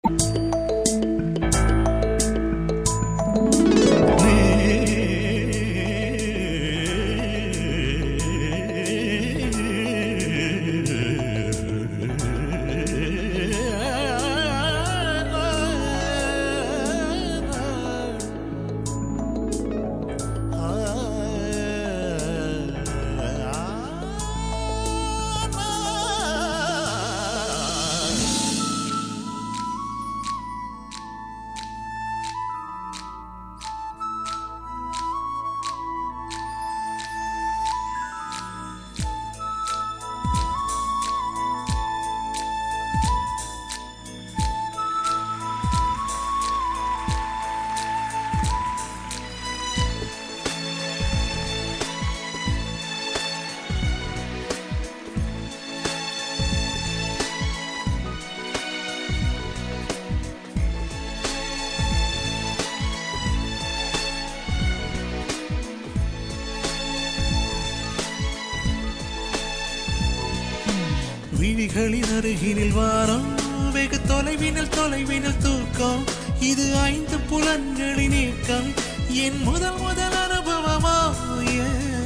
விழிகளின் அருகினில் வாரம் வெகு தொலைவினில் தொலைவினில் தூக்கம் இது ஐந்து புலன்களின் இயக்கம் என் முதல் முதல் அனுபவமா yeah.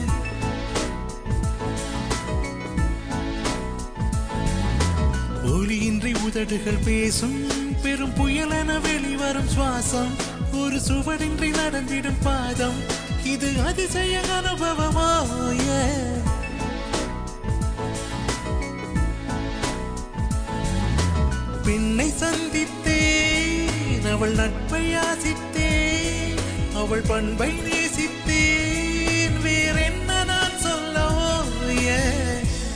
ஒலியின்றி உதடுகள் பேசும் பெரும் புயலென வெளிவரும் சுவாசம் ஒரு சுவடின்றி நடந்திடும் பாதம் இது அதிசய அனுபவமா yeah. பெண்ணை சந்தித்தேன் அவள் நட்பை யாசித்தேன் அவள் பண்பை நேசித்தேன் வேறென்ன நான் சொல்லவோ yeah.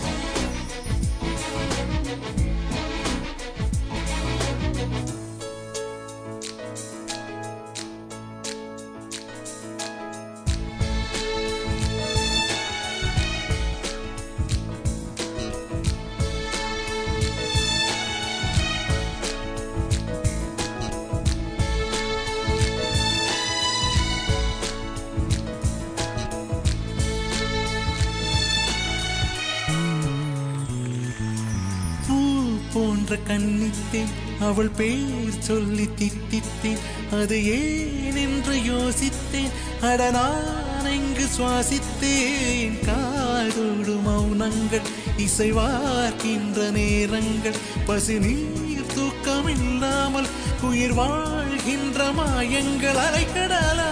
பூ போன்ற கண்ணித்தேன் அவள் பேர் சொல்லி தித்தித்தேன் அது ஏன் என்று யோசித்தேன் அட நான் எங்கு சுவாசித்தேன் காதோடு மௌனங்கள் இசைவார்க்கின்ற நேரங்கள் பசி நீர் தூக்கம் இல்லாமல் உயிர் வாழ்கின்ற மாயங்கள் அலைக்கடலா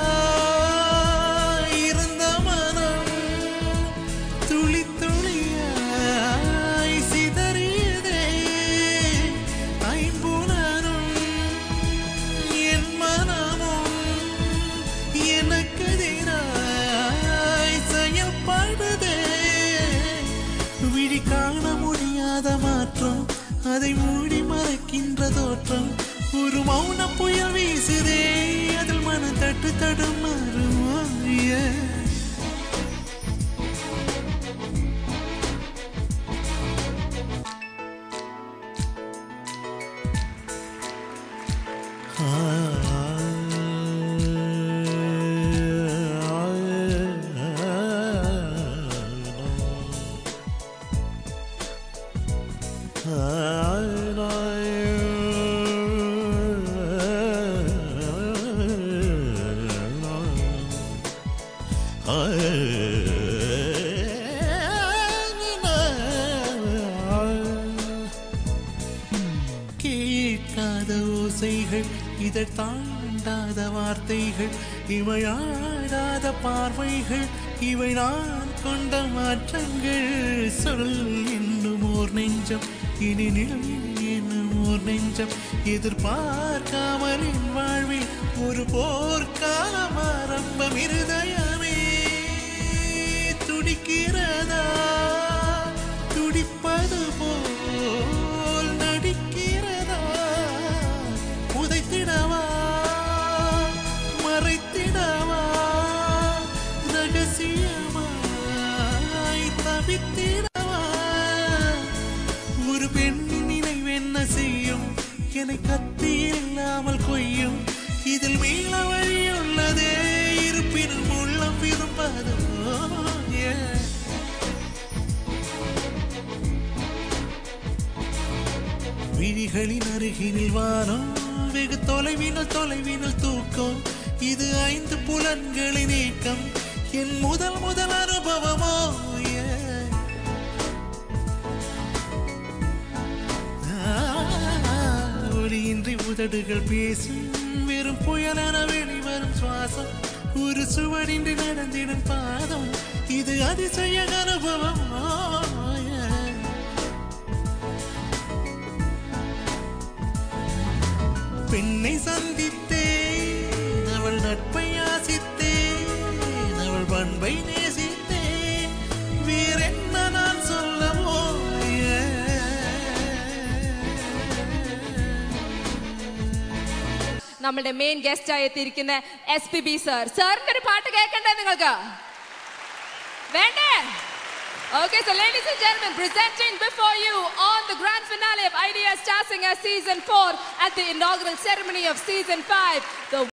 இருந்த மனம் துளி துளியாய் சிதறியதே ஐம்புலனும் என் மனமும் எனக்கு எதிராய் செயல்படுதே விழி காண முடியாத மாற்றம் அதை மூடி மறைக்கின்ற தோற்றம் ஒரு மௌன புயல் வீசுதே அதில் மன தட்டு தடுமாறுமா yeah. கேட்காத ஓசைகள் இதழ் தாண்டாத வார்த்தைகள் இவையாடாத பார்வைகள் இவை நான் கொண்ட மாற்றங்கள் சொல் என்னும் ஓர் நெஞ்சம் இனி நில் என்னும் ஓர் நெஞ்சம் எதிர்பார்க்காமல் என் வாழ்வில் ஒரு போர்க்காலம் ஆரம்பம் இருதயமே துடிக்கிறதா துடிப்பது போல் நடிக்கிறதா உதைத்திடவா மறைத்திடவா ரகசியமாய் தவித்திடவா ஒரு பெண்ணின் நினைவென்ன செய்யும் என்னை கத்தி இல்லாமல் கொய்யும் இதில் மீள வழியுள்ளதே இருப்பினும் உள்ளம் விரும்பாதோ yeah. விழிகளின் அருகினில் வானம் வெகு தொலைவினல் தொலைவினல் தூக்கம் இது ஐந்து புலன்களின் ஏக்கம் என் முதல் முதல் அனுபவமோ yeah. ஒளியின்றி உதடுகள் பேசும் வெறும் புயலான வெளிவரும் சுவாசம் ஒரு சுவடின்றி நடந்திடும் பாதம் இது அதிசய அனுபவம் பெண்ணை சந்தித்தேன் அவள் நட்பை ஆசித்தேன் அவள் பண்பை நேசித்தேன் வேறென்ன நான் சொல்லவோ നമ്മളുടെ മെയിൻ ഗസ്റ്റ് ആയി എത്തിയിരിക്കുന്ന എസ് പി ബി സർ സാറിന്റെ ഒരു പാട്ട് കേൾക്കണ്ടേ നിങ്ങൾക്ക് വേണ്ടേ Okay, so ladies and gentlemen, presenting before you on the grand finale of Idea Star Singer Season 4 at the inaugural ceremony of Season 5, the